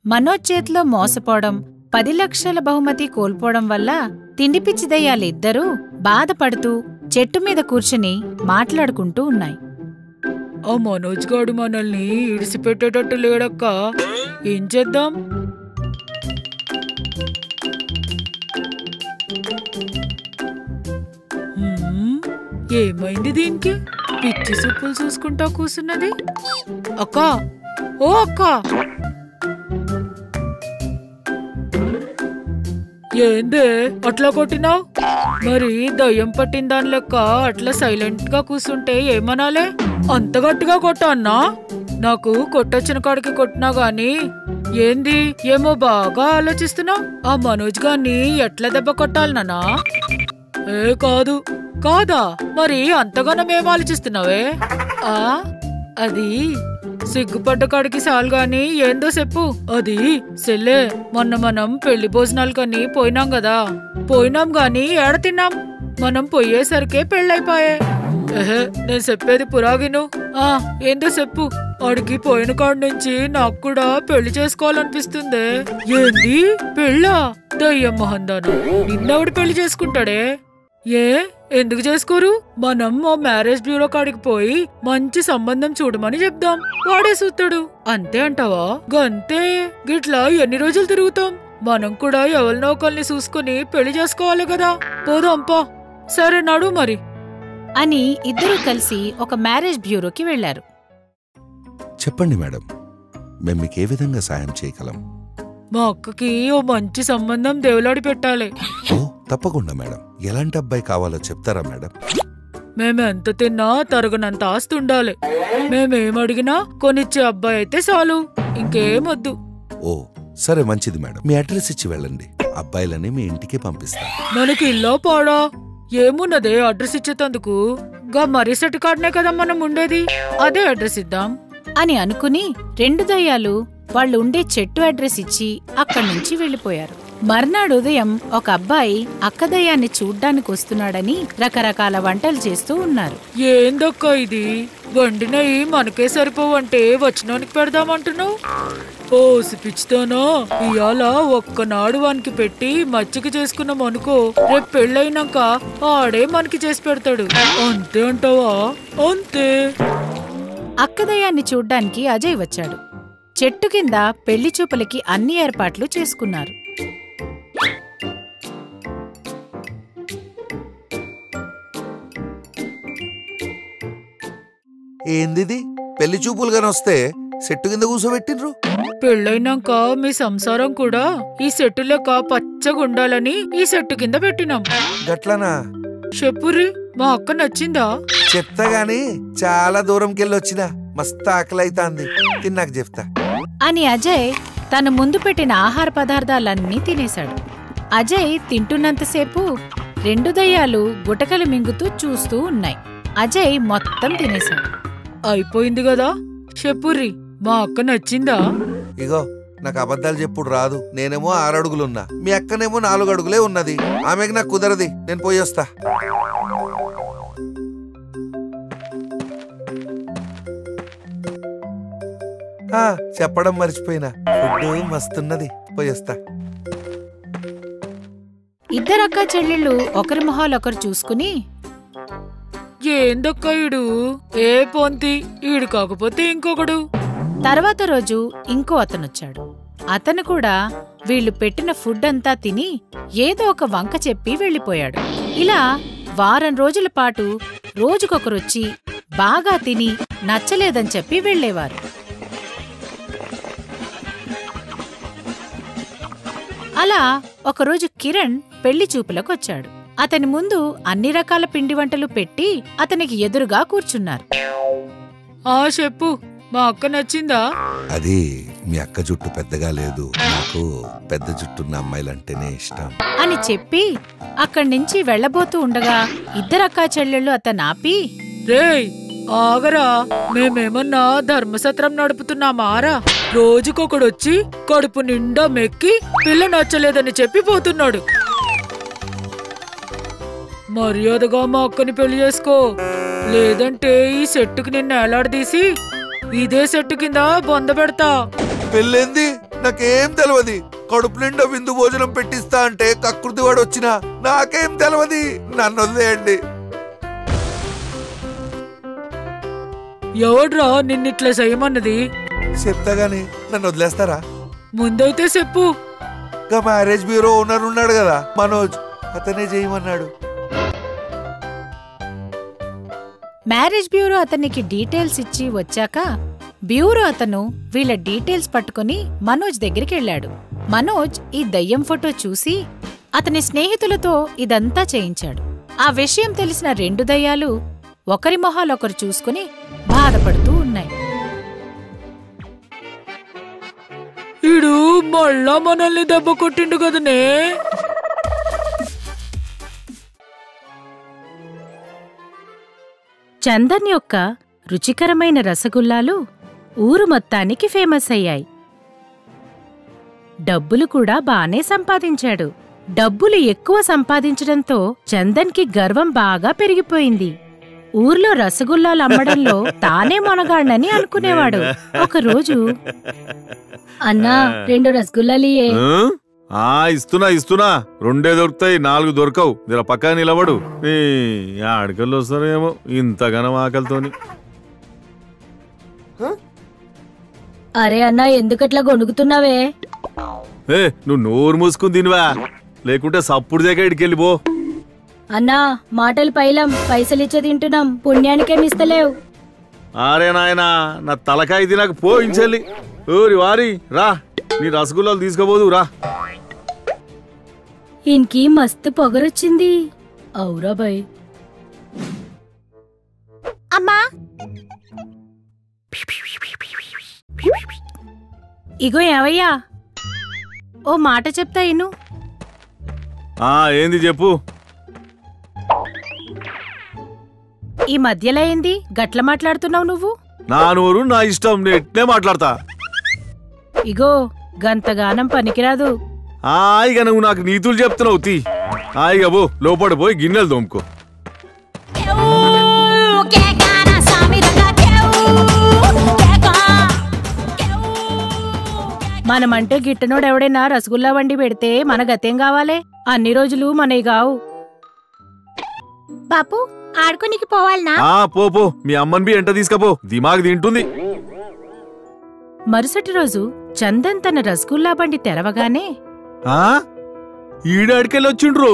మనోజ్ చేతిలో మోసపోవడం పది లక్షల బహుమతి కోల్పోవడం వల్ల తిండి పిచ్చి దయ్యాలిద్దరూ బాధపడుతూ చెట్టు మీద కూర్చుని మాట్లాడుకుంటూ ఉన్నాయి ఆ మనోజ్ గాడు మనల్ని ఇడిసిపెట్టేటట్టు లేడక్క ఏం చేద్దాం హ్మ్, ఏమైంది దీనికి పిచ్చి సుప్పులు చూసుకుంటా కూసున్నది అక్క ఓ అక్క ఏందే అట్లా కొట్టినావు మరి దయ్యం పట్టిన దాని లెక్క అట్లా సైలెంట్ గా కూర్చుంటే ఏమనాలే అంత గట్టిగా కొట్టా నాకు కొట్టొచ్చిన కాడికి కొట్టినా గాని ఏంది ఏమో బాగా ఆలోచిస్తున్నావు ఆ మనోజ్ గాన్ని ఎట్లా దెబ్బ కొట్టాలి నాన్నా ఏ కాదు కాదా మరి అంతగానం ఏం ఆలోచిస్తున్నావే ఆ అది సిగ్గుపడ్డ కాడికి సాలు గాని ఏందో చెప్పు అది సెల్లే మొన్న మనం పెళ్లి భోజనాలు కని పోయినాం కదా పోయినాం గాని ఏడ తిన్నాం మనం పోయేసరికే పెళ్ళైపోయే ఎహే నేను చెప్పేది పురాగిను ఆ ఏందో చెప్పు అడిగి పోయిన కాడి నుంచి నాకు కూడా పెళ్లి చేసుకోవాలనిపిస్తుంది ఏంది పెళ్ళా దయ్యం మొహందాను నిన్నెవడు పెళ్లి చేసుకుంటాడే ఏ ఎందుకు చేసుకోరు మనం ఓ మ్యారేజ్ బ్యూరో కాడికి పోయి మంచి సంబంధం చూడమని చెప్దాం వాడే చూస్తాడు అంతే అంటావా గంతే గిట్లా ఎన్ని రోజులు తిరుగుతాం మనం కూడా ఎవరినో ఒకరిని చూసుకుని పెళ్లి చేసుకోవాలి కదా పోదాం పా సరే నడు మరి అని ఇద్దరూ కలిసి ఒక మ్యారేజ్ బ్యూరోకి వెళ్లారు చెప్పండి మేడం మేము మీకు ఏ విధంగా సాయం చేయగలం మా అక్కకి ఓ మంచి సంబంధం దేవులాడి పెట్టాలి ఓ తప్పకుండా మేడం ఎలాంటి అబ్బాయి కావాలో చెప్తారా మేడం మేము ఎంత తిన్నా తరగనంత ఆస్తి ఉండాలి మేమేం అడిగినా కొనిచ్చే అబ్బాయి అయితే చాలు ఇంకేమొద్దు ఓ సరే మంచిది మేడం మీ అడ్రస్ ఇచ్చి వెళ్ళండి అబ్బాయిలని మీ ఇంటికి పంపిస్తాను మనకి ఇల్లో పాడా ఏమున్నదే అడ్రస్ ఇచ్చేటందుకు గా మరిసటి కాడనే కదా మనం ఉండేది అదే అడ్రస్ ఇద్దాం అని అనుకుని రెండు దయ్యాలు వాళ్ళు ఉండే చెట్టు అడ్రస్ ఇచ్చి అక్కడి నుంచి వెళ్లిపోయారు మర్నాడు ఉదయం ఒక అబ్బాయి అక్క దయ్యాన్ని చూడ్డానికి వస్తున్నాడని రకరకాల వంటలు చేస్తూ ఉన్నారు ఏందక్క ఇది వండినవి మనకే సరిపోవంటే వచ్చినానికి పెడదామంటున్నావు ఓ పిచ్చితోనా ఇవాళ ఒక్కనాడు వానికి పెట్టి మచ్చిక చేసుకున్నాం అనుకో రేపు పెళ్ళైనాక ఆడే మనకి చేసి పెడతాడు అంతే అంటావా అంతే అక్కదయ్యాన్ని చూడ్డానికి అజయ్ వచ్చాడు చెట్టు కింద పెళ్లి చూపులకి అన్ని ఏర్పాట్లు చేసుకున్నారు ఏందిది పెళ్లి చూపులుగాని వస్తే చెట్టు కింద కూర్చోబెట్టిండ్రు పెళ్ళైనాక మీ సంసారం కూడా ఈ సెట్టు లెక్క పచ్చగా ఉండాలని ఈ సెట్టు కింద పెట్టినాం గట్లనా చెప్పుర్రి మా అక్క నచ్చిందా చెప్తా గాని చాలా దూరంకెళ్ళి వచ్చిన మస్తు ఆకలి అవుతాంది తిన్నాక చెప్తా అని అజయ్ తన ముందు పెట్టిన ఆహార పదార్థాలన్నీ తినేశాడు అజయ్ తింటున్నంతసేపు రెండు దయ్యాలు గుటకలు మింగుతూ చూస్తూ ఉన్నాయి అజయ్ మొత్తం తినేశాడు అయిపోయింది కదా చెప్పుర్రి మా అక్క నచ్చిందా ఇగో నాకు అబద్ధాలు చెప్పుడు రాదు నేనేమో ఆరు అడుగులున్నా మీ అక్కనేమో నాలుగు అడుగులే ఉన్నది ఆమెకి నాకు కుదరది నేను పోయి వస్తా ఆ, చెప్పడం మర్చిపోయినా ఫుడ్ మస్తున్నది పోయి వస్తా ఇద్దరక్క చెల్లెళ్ళు ఒకరి మొహాలొకరు చూసుకుని ఏందక్క ఈడు ఏ పొంతి ఈడు కాకపోతే ఇంకొకడు తర్వాత రోజు ఇంకో అతనొచ్చాడు అతను కూడా వీళ్ళు పెట్టిన ఫుడ్ అంతా తిని ఏదో ఒక వంక చెప్పి వెళ్ళిపోయాడు ఇలా వారం రోజుల పాటు రోజుకొకరొచ్చి బాగా తిని నచ్చలేదని చెప్పి వెళ్ళేవారు అలా ఒకరోజు కిరణ్ పెళ్లి చూపులకొచ్చాడు అతని ముందు అన్ని రకాల పిండి వంటలు పెట్టి అతనికి ఎదురుగా కూర్చున్నారు ఆ చెప్పు మా అక్క నచ్చిందా అది మీ అక్క జుట్టు పెద్దగా లేదు నాకు పెద్ద జుట్టున్న అమ్మాయిలంటేనే ఇష్టం అని చెప్పి అక్కడి నుంచి వెళ్ళబోతూ ఉండగా ఇద్దరక్కా చెల్లెళ్ళు అతను ఆపి రేయ్ ఆగరా మేమేమన్నా ధర్మసత్రం నడుపుతున్నామారా రోజుకొకడొచ్చి కడుపు నిండా మెక్కి పిల్ల నచ్చలేదని చెప్పి పోతున్నాడు మర్యాదగా మా అక్కని పెళ్లి చేసుకో లేదంటే ఈ సెట్టుకి నిన్ను ఏలాడదీసి ఇదే సెట్టు కింద బొంద పెడతా పెళ్ళేంది నాకేం తెలియదు కడుపు నిండా విందు భోజనం పెట్టిస్తా అంటే కకృతి వాడు వచ్చినా నాకేం తెలియదు నన్ను వదిలేయండి ఎవడ్రా నిన్నిట్లా చేయమన్నది చెప్తా గాని నన్ను వదిలేస్తారా ముందైతే చెప్పు ఇంకా మ్యారేజ్ బ్యూరో ఓనర్ ఉన్నాడు కదా మనోజ్ అతనే చేయమన్నాడు మ్యారేజ్ బ్యూరో అతనికి డీటెయిల్స్ ఇచ్చి వచ్చాక బ్యూరో అతను వీళ్ళ డీటెయిల్స్ పట్టుకుని మనోజ్ దగ్గరికి వెళ్ళాడు మనోజ్ ఈ దయ్యం ఫోటో చూసి అతని స్నేహితులతో ఇదంతా చేయించాడు ఆ విషయం తెలిసిన రెండు దయ్యాలు ఒకరి మొహాలొకరు చూసుకుని బాధపడుతూ ఉన్నాయి ఈడు మళ్ళా మనల్ని దెబ్బ కొట్టిండు కదనే చందన్ యొక్క రుచికరమైన రసగుల్లాలు ఊరు మొత్తానికి ఫేమస్ అయ్యాయి డబ్బులు కూడా బానే సంపాదించాడు డబ్బులు ఎక్కువ సంపాదించడంతో చందన్కి గర్వం బాగా పెరిగిపోయింది ఊర్లో రసగుల్లాలు అమ్మడంలో తానే మొనగాణ్ణని అనుకునేవాడు ఒకరోజు అన్నా రెండు రసగుల్లాలియే ఆ? ఆ ఇస్తున్నా ఇస్తున్నా రెండే దొరుకుతాయి నాలుగు దొరకవు జర పక్క నిలబడు ఈ ఆడికల్లో వస్తారేమో ఇంతగానం ఆకలితోని అరే అన్నా ఎందుకట్లా గొణుగుతున్నావే ఏ నువ్వు నోరు మూసుకుని తినివా లేకుంటే సప్పుడు దగ్గర ఇడికి వెళ్ళిపో అన్నా మాటలు పైలం పైసలిచ్చే తింటున్నాం పుణ్యానికేమిస్తలేవు ఆరే నాయనా నా తలకాయ తినక పోయించాలి ఓరి వారి రా నీ రసగుల్లాలు తీసుకోబోదు రా ఈయనకి మస్తు పొగరొచ్చింది అవురా బాయ్ అమ్మా ఇగో ఏవయ్యా ఓ మాట చెప్తా ఇను ఆ ఏంది చెప్పు ఈ మధ్యలో ఏంది గట్ల మాట్లాడుతున్నావు నువ్వు నా నోరు నా ఇష్టం నేను ఎట్నే మాట్లాడతా ఇగో గంతగానం పనికిరాదు ఆ ఇక నువ్వు నాకు నీతులు చెప్తున్నావు తీ హాయిగా పో లోపల పోయి గిన్నెలు తోముకో మనమంటే గిట్టనోడు ఎవడైనా రసగుల్లా వండి పెడితే మన గతేం కావాలే అన్ని రోజులు మనవి కావు బాపు ఆడుకోనికి పోవాలనా ఆ పో పో మీ అమ్మని బి ఎంట తీసుకపో దిమాగ్ తింటుంది మరుసటి రోజు చందన్ తన రసగుల్లా బండి తెరవగానే ఆ ఈడాడికెళ్ళి వచ్చిండ్రు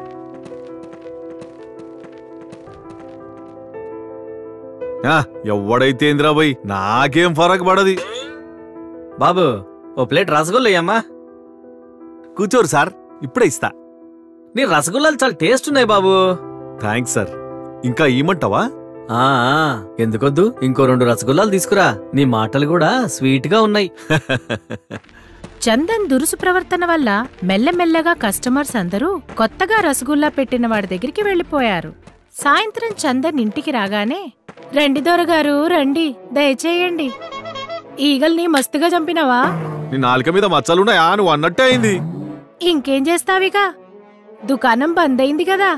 ఆ, ఎవడైతే ఇంద్రాబాయ్ నాకేం ఫరక్ పడది బాబు ఓ ప్లేట్ రసగుల్లా అమ్మా కూర్చోరు సార్ ఇప్పుడే ఇస్తా నీ రసగుల్లాలు చాలా టేస్ట్ ఉన్నాయి బాబు థ్యాంక్స్ సార్ ఇంకా ఇమ్మంటావా ఆ ఆ, ఎందుకొద్దు ఇంకో రెండు రసగుల్లాలు తీసుకురా నీ మాటలు కూడా స్వీట్ గా ఉన్నాయి చందన్ దురుసు ప్రవర్తన వల్ల మెల్లమెల్లగా కస్టమర్స్ అందరూ కొత్తగా రసగుల్లా పెట్టిన వాడి దగ్గరికి వెళ్లిపోయారు సాయంత్రం చందన్ ఇంటికి రాగానే రండి దొరగారు రండి దయచేయండి ఈగల్ని మస్తుగా చంపినవా నీ నాలుక మీద మచ్చలున్నాయా నువ్వు అన్నట్టే అయింది ఇంకేం చేస్తావిగా దుకాణం బంద్ అయింది కదా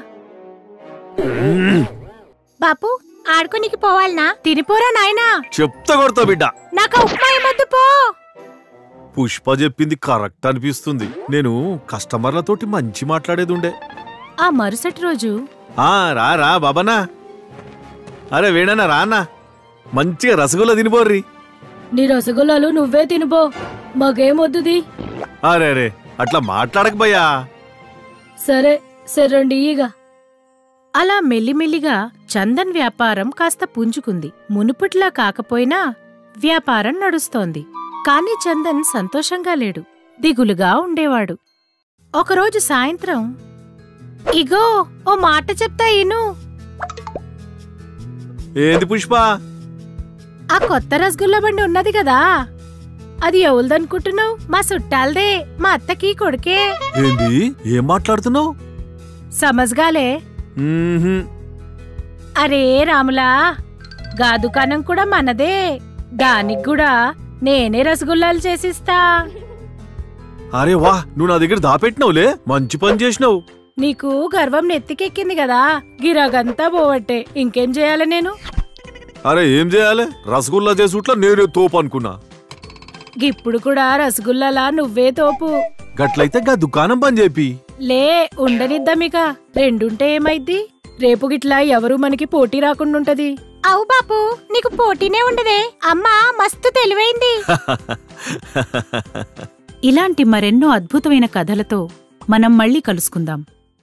బాపు ఆడుకోనికి పోవాలనా తినిపోరా నాయనా చెప్తా కొడతా బిడ్డ నాకు ఉప్మా ఏమొద్దు పో పుష్ప చెప్పింది కరెక్ట్ అనిపిస్తుంది నేను కస్టమర్లతోటి మంచి మాట్లాడేది ఉండే ఆ మరుసటి రోజు ఆ రా రా బాబనా అరే వేణనా రా అన్న మంచిగా రసగుల్లా తినిపోర్రి నీ రసగుల్లాలు నువ్వే తినుబో మగేమొద్దుది అరే అరే అట్లా మాట్లాడకపోయా సరే సరండి ఈగ అలా మెల్లిమెల్లిగా చందన్ వ్యాపారం కాస్త పుంజుకుంది మునుపుట్లా కాకపోయినా వ్యాపారం నడుస్తోంది కాని చందన్ సంతోషంగా లేడు దిగులుగా ఉండేవాడు ఒకరోజు సాయంత్రం ఇగో ఓ మాట చెప్తా ఇను ఏంది పుష్ప ఆ కొత్త రసగుల్లా బండి ఉన్నది కదా అది ఎవరిదనుకుంటున్నావు మా చుట్టాలదే మా అత్తకి కొడుకే ఏంది ఏం మాట్లాడుతున్నావు సమజ్గాలే అరే రాములా గా దుకాణం కూడా మనదే దానికి కూడా నేనే రసగుల్లాలు చేసిస్తా అరే వా నువ్వు నా దగ్గర దాపెట్టినావులే మంచి పని చేసినావు నీకు గర్వం నెత్తికెక్కింది కదా గిరాగంతా పోవట్టే ఇంకేం చేయాలి నేను అరే ఏం చేయాలి రసగుల్లా చేసుట్లా నేనే తోపు అనుకున్నా గిప్పుడు కూడా రసగుల్లాలా నువ్వే తోపు గట్లయితే గా దుకాణం పని చెప్పి లే ఉండనిద్దామిక రెండుంటే ఏమైద్ది రేపు గిట్లా ఎవరు మనకి పోటీ రాకుండుంటది అవు బాపు నీకు పోటీనే ఉండదే అమ్మా మస్తు తెలివైంది ఇలాంటి మరెన్నో అద్భుతమైన కథలతో మనం మళ్ళీ కలుసుకుందాం